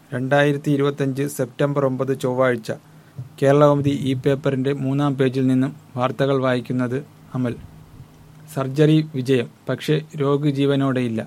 രണ്ടായിരത്തി ഇരുപത്തഞ്ച് സെപ്റ്റംബർ ഒമ്പത് ചൊവ്വാഴ്ച കേരളകൗമുദി ഈ പേപ്പറിന്റെ മൂന്നാം പേജിൽ നിന്നും വാർത്തകൾ വായിക്കുന്നത് അമൽ സർജറി വിജയം പക്ഷേ രോഗി ജീവനോടെയില്ല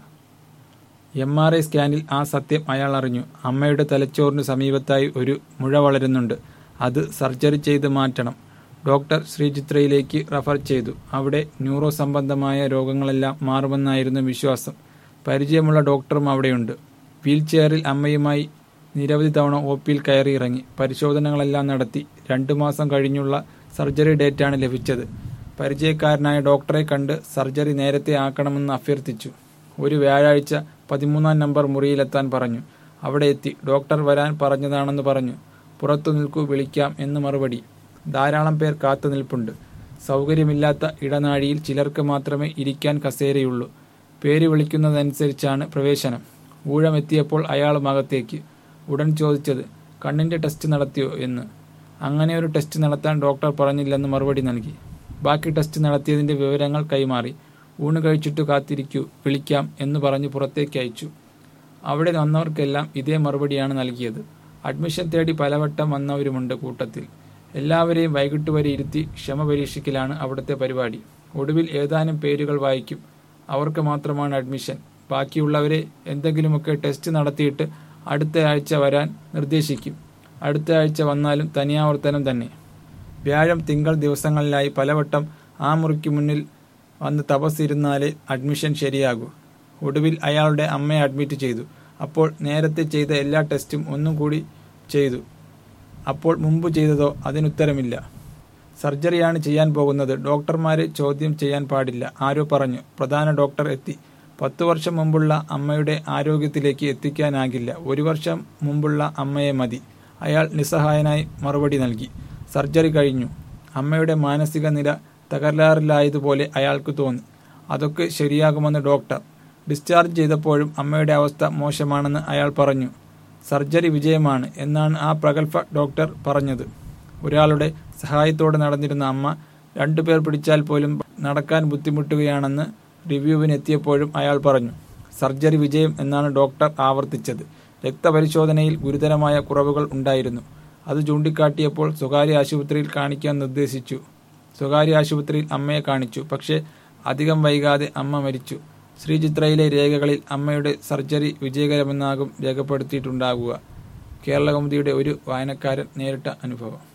എം ആർ ഐ സ്കാനിൽ ആ സത്യം അയാൾ അറിഞ്ഞു അമ്മയുടെ തലച്ചോറിന് സമീപത്തായി ഒരു മുഴ വളരുന്നുണ്ട് അത് സർജറി ചെയ്ത് മാറ്റണം ഡോക്ടർ ശ്രീചിത്രയിലേക്ക് റഫർ ചെയ്തു അവിടെ ന്യൂറോ സംബന്ധമായ രോഗങ്ങളെല്ലാം മാറുമെന്നായിരുന്നു വിശ്വാസം പരിചയമുള്ള ഡോക്ടറും അവിടെയുണ്ട് വീൽ ചെയറിൽ അമ്മയുമായി നിരവധി തവണ ഒ പിയിൽ കയറി ഇറങ്ങി പരിശോധനകളെല്ലാം നടത്തി രണ്ടു മാസം കഴിഞ്ഞുള്ള സർജറി ഡേറ്റാണ് ലഭിച്ചത് പരിചയക്കാരനായ ഡോക്ടറെ കണ്ട് സർജറി നേരത്തെ ആക്കണമെന്ന് അഭ്യർത്ഥിച്ചു ഒരു വ്യാഴാഴ്ച പതിമൂന്നാം നമ്പർ മുറിയിലെത്താൻ പറഞ്ഞു അവിടെ എത്തി ഡോക്ടർ വരാൻ പറഞ്ഞതാണെന്ന് പറഞ്ഞു പുറത്തു നിൽക്കൂ വിളിക്കാം എന്ന് മറുപടി ധാരാളം പേർ കാത്തു നിൽപ്പുണ്ട് സൗകര്യമില്ലാത്ത ഇടനാഴിയിൽ ചിലർക്ക് മാത്രമേ ഇരിക്കാൻ കസേരയുള്ളൂ പേര് വിളിക്കുന്നതനുസരിച്ചാണ് പ്രവേശനം ഊഴമെത്തിയപ്പോൾ അയാൾ അകത്തേക്ക് ഉടൻ ചോദിച്ചത് കണ്ണിന്റെ ടെസ്റ്റ് നടത്തിയോ എന്ന് അങ്ങനെ ഒരു ടെസ്റ്റ് നടത്താൻ ഡോക്ടർ പറഞ്ഞില്ലെന്ന് മറുപടി നൽകി ബാക്കി ടെസ്റ്റ് നടത്തിയതിന്റെ വിവരങ്ങൾ കൈമാറി ഊണ് കഴിച്ചിട്ട് കാത്തിരിക്കൂ വിളിക്കാം എന്ന് പറഞ്ഞ് പുറത്തേക്ക് അയച്ചു അവിടെ വന്നവർക്കെല്ലാം ഇതേ മറുപടിയാണ് നൽകിയത് അഡ്മിഷൻ തേടി പലവട്ടം വന്നവരുമുണ്ട് കൂട്ടത്തിൽ എല്ലാവരെയും വൈകിട്ട് വരെ ഇരുത്തി ക്ഷമ പരീക്ഷിക്കലാണ് അവിടുത്തെ പരിപാടി ഒടുവിൽ ഏതാനും പേരുകൾ വായിക്കും അവർക്ക് മാത്രമാണ് അഡ്മിഷൻ ബാക്കിയുള്ളവരെ എന്തെങ്കിലുമൊക്കെ ടെസ്റ്റ് നടത്തിയിട്ട് അടുത്ത ആഴ്ച വരാൻ നിർദ്ദേശിക്കും അടുത്ത ആഴ്ച വന്നാലും തനിയാവർത്തനം തന്നെ വ്യാഴം തിങ്കൾ ദിവസങ്ങളിലായി പലവട്ടം ആ മുറിക്ക് മുന്നിൽ വന്ന് തപസ്സിരുന്നാലേ അഡ്മിഷൻ ശരിയാകൂ ഒടുവിൽ അയാളുടെ അമ്മയെ അഡ്മിറ്റ് ചെയ്തു അപ്പോൾ നേരത്തെ ചെയ്ത എല്ലാ ടെസ്റ്റും ഒന്നും കൂടി ചെയ്തു അപ്പോൾ മുമ്പ് ചെയ്തതോ അതിനുത്തരമില്ല സർജറിയാണ് ചെയ്യാൻ പോകുന്നത് ഡോക്ടർമാരെ ചോദ്യം ചെയ്യാൻ പാടില്ല ആരോ പറഞ്ഞു പ്രധാന ഡോക്ടർ എത്തി പത്തു വർഷം മുമ്പുള്ള അമ്മയുടെ ആരോഗ്യത്തിലേക്ക് എത്തിക്കാനാകില്ല ഒരു വർഷം മുമ്പുള്ള അമ്മയെ മതി അയാൾ നിസ്സഹായനായി മറുപടി നൽകി സർജറി കഴിഞ്ഞു അമ്മയുടെ മാനസിക നില തകരാറിലായതുപോലെ അയാൾക്ക് തോന്നി അതൊക്കെ ശരിയാകുമെന്ന് ഡോക്ടർ ഡിസ്ചാർജ് ചെയ്തപ്പോഴും അമ്മയുടെ അവസ്ഥ മോശമാണെന്ന് അയാൾ പറഞ്ഞു സർജറി വിജയമാണ് എന്നാണ് ആ പ്രഗത്ഭ ഡോക്ടർ പറഞ്ഞത് ഒരാളുടെ സഹായത്തോടെ നടന്നിരുന്ന അമ്മ രണ്ടുപേർ പിടിച്ചാൽ പോലും നടക്കാൻ ബുദ്ധിമുട്ടുകയാണെന്ന് റിവ്യൂവിന് എത്തിയപ്പോഴും അയാൾ പറഞ്ഞു സർജറി വിജയം എന്നാണ് ഡോക്ടർ ആവർത്തിച്ചത് രക്തപരിശോധനയിൽ ഗുരുതരമായ കുറവുകൾ ഉണ്ടായിരുന്നു അത് ചൂണ്ടിക്കാട്ടിയപ്പോൾ സ്വകാര്യ ആശുപത്രിയിൽ കാണിക്കാൻ നിർദ്ദേശിച്ചു സ്വകാര്യ ആശുപത്രിയിൽ അമ്മയെ കാണിച്ചു പക്ഷേ അധികം വൈകാതെ അമ്മ മരിച്ചു ശ്രീചിത്രയിലെ രേഖകളിൽ അമ്മയുടെ സർജറി വിജയകരമെന്നാകും രേഖപ്പെടുത്തിയിട്ടുണ്ടാകുക കേരളകൗമുദിയുടെ ഒരു വായനക്കാരൻ നേരിട്ട അനുഭവം